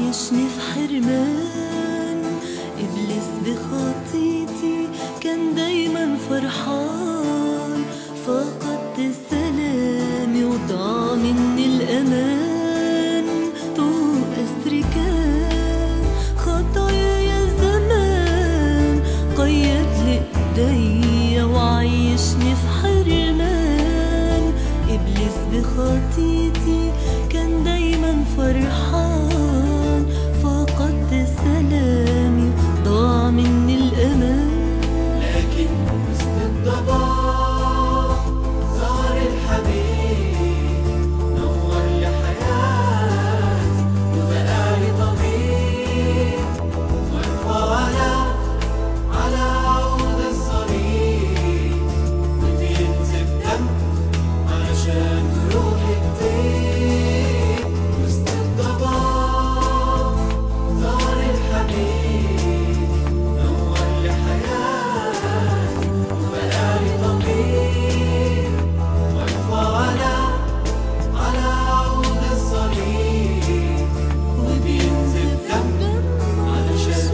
عايشني في حرمان إبليس بخطيتي كان دايما فرحان فقدت سلامي وضاع مني الأمان طوق أسري كان خطايا يا زمان قيد لي إيديا وعيشني في حرمان إبليس بخطيتي كان دايما فرحان فقدت سلامي ضاع مني الأمان لكن وسط الضباب ظهر الحبيب نور لي حياتي وبقى لي طبيب وارفع على على عود الصليب وبينزف دم علشان روحي تطيب وسط الضباب ظهر الحبيب نور لي حياتي وبقى لي طبيب وارفع على على عود الصليب وبينزف دم علشان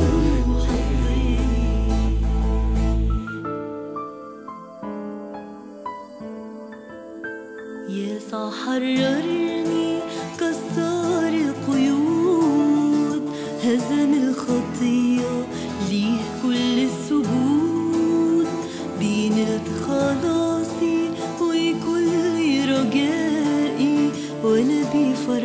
يسوع حررني كسر القيود هزم الخطية ليه كل السجود بينلت خلاصي وكل رجائي وانا بيه فرحان